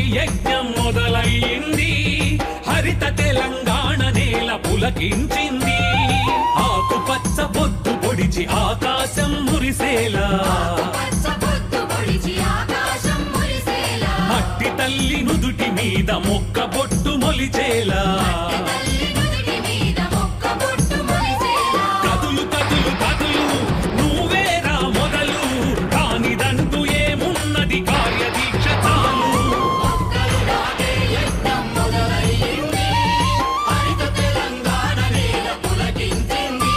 యజ్ఞం మొదలయ్యింది హరిత తెలంగాణ నేల పులకించింది ఆకుపచ్చ పొద్దు పొడిచి ఆకాశం మురిసేలా పచ్చ పొద్దు పొడిచి ఆకాశం మురిసేలా మట్టి తల్లి నుదుటి మీద మొక్క బొట్టు మొలిచేలా తల్లి నుదుటి మీద మొక్క బొట్టు మొలిసేలా కదులు కదులు కదులు నువ్వేరా మొదలు కానిదంటూ ఏమున్నది కార్యదీక్ష చాలు మొక్కలు నాటే యజ్ఞం మొదలయ్యింది హరిత తెలంగాణ నేల పులకించింది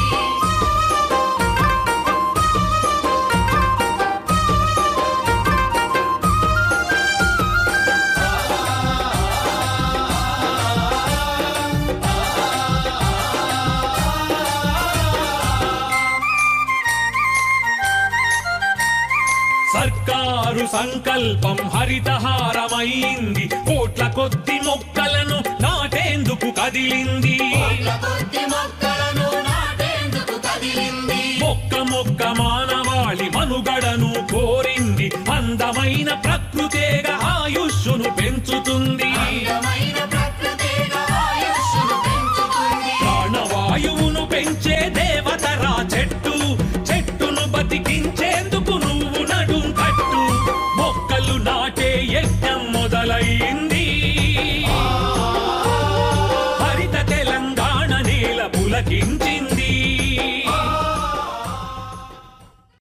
సర్కారు సంకల్పం హరితహారమైంది కోట్ల కొద్ది మొక్కలను నాటేందుకు కదిలింది కోట్ల కొద్ది మొక్కలను నాటేందుకు కదిలింది మొక్క మొక్క మానవాళి మనుగడను కోరింది అందమైన ప్రకృతేగా ఆయుష్ను పెంచుతుంది అందమైన ప్రకృతిగా ఆయుష్ను పెంచుతుంది ప్రాణవాయువును పెంచే దేవతరా చెట్టు చెట్టును బతికించే